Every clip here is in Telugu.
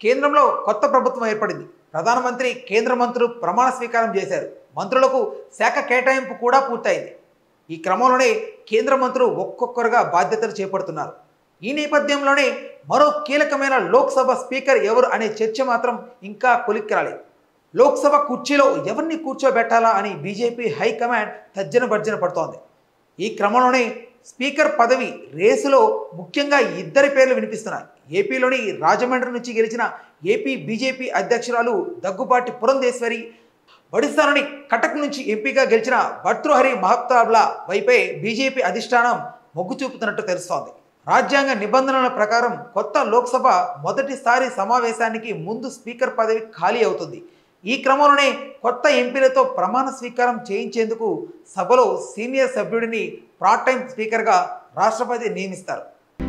కేంద్రంలో కొత్త ప్రభుత్వం ఏర్పడింది ప్రధానమంత్రి కేంద్ర మంత్రులు ప్రమాణ స్వీకారం చేశారు మంత్రులకు శాఖ కేటాయింపు కూడా పూర్తయింది ఈ క్రమంలోనే కేంద్ర మంత్రులు ఒక్కొక్కరుగా బాధ్యతలు చేపడుతున్నారు ఈ నేపథ్యంలోనే మరో కీలకమైన లోక్సభ స్పీకర్ ఎవరు అనే చర్చ మాత్రం ఇంకా కొలిక్కి రాలేదు లోక్సభ కుర్చీలో ఎవరిని కూర్చోబెట్టాలా అని బీజేపీ హైకమాండ్ తర్జన భర్జన పడుతోంది ఈ క్రమంలోనే స్పీకర్ పదవి రేసులో ముఖ్యంగా ఇద్దరి పేర్లు వినిపిస్తున్నాయి ఏపీలోని రాజమండ్రి నుంచి గెలిచిన ఏపీ బీజేపీ అధ్యక్షురాలు దగ్గుబాటి పురంధేశ్వరి ఒడిశాలోని కటక్ నుంచి ఎంపీగా గెలిచిన భర్తృహరి మహతాబ్ల వైపే బీజేపీ అధిష్టానం మొగ్గు చూపుతున్నట్టు తెలుస్తోంది రాజ్యాంగ నిబంధనల ప్రకారం కొత్త లోక్సభ మొదటిసారి సమావేశానికి ముందు స్పీకర్ పదవి ఖాళీ అవుతుంది ఈ క్రమంలోనే కొత్త ఎంపీలతో ప్రమాణ స్వీకారం చేయించేందుకు సభలో సీనియర్ సభ్యుడిని పార్ట్ టైం స్పీకర్గా రాష్ట్రపతి నియమిస్తారు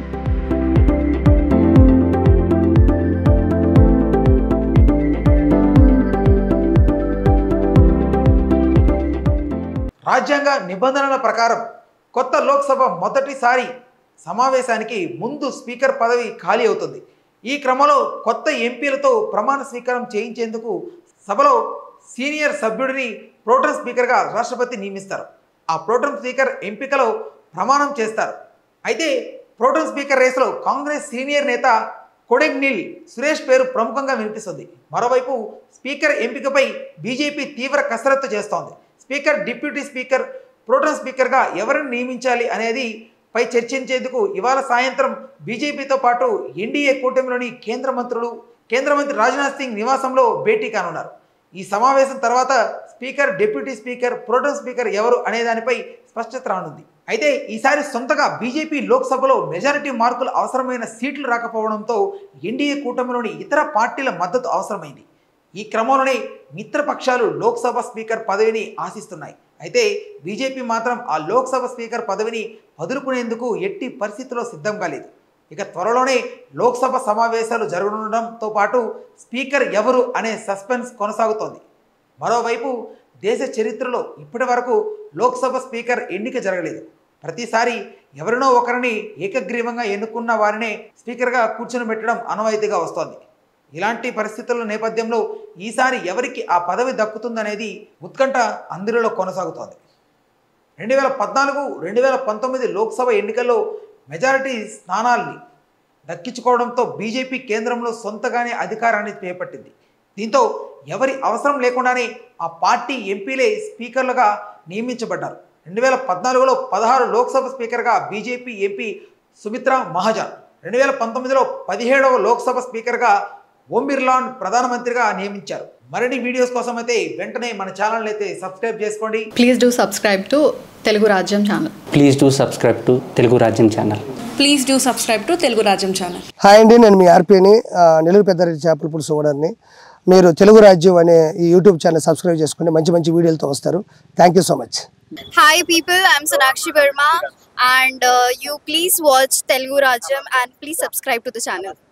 రాజ్యాంగ నిబంధనల ప్రకారం కొత్త లోక్సభ మొదటిసారి సమావేశానికి ముందు స్పీకర్ పదవి ఖాళీ అవుతుంది ఈ క్రమంలో కొత్త ఎంపీలతో ప్రమాణ స్వీకారం చేయించేందుకు సభలో సీనియర్ సభ్యుడిని ప్రోటన్ స్పీకర్గా రాష్ట్రపతి నియమిస్తారు ఆ ప్రోటన్ స్పీకర్ ఎంపికలో ప్రమాణం చేస్తారు అయితే ప్రోటన్ స్పీకర్ రేసులో కాంగ్రెస్ సీనియర్ నేత కొడెగ్నిల్ సురేష్ పేరు ప్రముఖంగా వినిపిస్తుంది మరోవైపు స్పీకర్ ఎంపికపై బీజేపీ తీవ్ర కసరత్తు చేస్తోంది స్పీకర్ డిప్యూటీ స్పీకర్ ప్రోటన్ స్పీకర్గా ఎవరిని నియమించాలి అనేది పై చర్చించేందుకు ఇవాళ సాయంత్రం బీజేపీతో పాటు ఎన్డీఏ కూటమిలోని కేంద్ర మంత్రులు కేంద్ర మంత్రి రాజ్నాథ్ సింగ్ నివాసంలో భేటీ కానున్నారు ఈ సమావేశం తర్వాత speaker deputy speaker pro tem speaker ఎవరు అనే దానిపై స్పష్టత రానుంది అయితే ఈసారి సొంతగా బీజేపీ లోక్సభలో మెజారిటీ మార్కులు అవసరమైన సీట్లు రాకపోవడంతో ఎన్డీఏ కూటమిలోని ఇతర పార్టీల మద్దతు అవసరమైంది ఈ క్రమంలోనే మిత్రపక్షాలు లోక్సభ స్పీకర్ పదవిని ఆశిస్తున్నాయి అయితే బీజేపీ మాత్రం ఆ లోక్సభ స్పీకర్ పదవిని వదులుకునేందుకు ఎట్టి పరిస్థితిలో సిద్ధం కాలేదు ఇక త్వరలోనే లోక్సభ సమావేశాలు జరగనుండడంతో పాటు స్పీకర్ ఎవరు అనే సస్పెన్స్ కొనసాగుతోంది మరోవైపు దేశ చరిత్రలో ఇప్పటి వరకు లోక్సభ స్పీకర్ ఎన్నిక జరగలేదు ప్రతిసారి ఎవరినో ఒకరిని ఏకగ్రీవంగా ఎన్నుకున్న వారినే స్పీకర్గా కూర్చొని పెట్టడం అనవాయితీగా వస్తోంది ఇలాంటి పరిస్థితుల నేపథ్యంలో ఈసారి ఎవరికి ఆ పదవి దక్కుతుందనేది ఉత్కంఠ అందరిలో కొనసాగుతోంది రెండు వేల పద్నాలుగు రెండు వేల పంతొమ్మిది లోక్సభ ఎన్నికల్లో మెజారిటీ స్థానాల్ని దక్కించుకోవడంతో బీజేపీ కేంద్రంలో సొంతగానే అధికారాన్ని చేపట్టింది దీంతో ఎవరి అవసరం లేకుండానే ఆ పార్టీ ఎంపీలే స్పీకర్లుగా నియమించబడ్డారు రెండు వేల పద్నాలుగులో పదహారు లోక్సభ స్పీకర్గా బీజేపీ ఎంపీ సుమిత్రా మహాజన్ రెండు వేల పంతొమ్మిదిలో పదిహేడవ లోక్సభ స్పీకర్గా ఓం బిర్లాన్ ప్రధానమంత్రిగా నియమించారు మరిన్ని వీడియోస్ కోసం అయితే వెంటనే మన ఛానల్ అయితే సబ్స్క్రైబ్ చేసుకోండి please do subscribe to Telugu Rajyam channel please do subscribe to Telugu Rajyam channel please do subscribe to Telugu Rajyam channel hi అండి నేను మీ ఆర్పీని ఆ, నెల్లూరు పెద్దారెడ్డి చేపల పులుసు ఓనర్ని మీరు తెలుగు రాజ్యం అనే ఈ యూట్యూబ్ ఛానల్ సబ్స్క్రైబ్ చేసుకుని మంచి మంచి వీడియోలతో వస్తారు thank you so much Hi people, I'm Sonakshi Verma and uh, you please watch Telugu Rajam and please subscribe to the channel.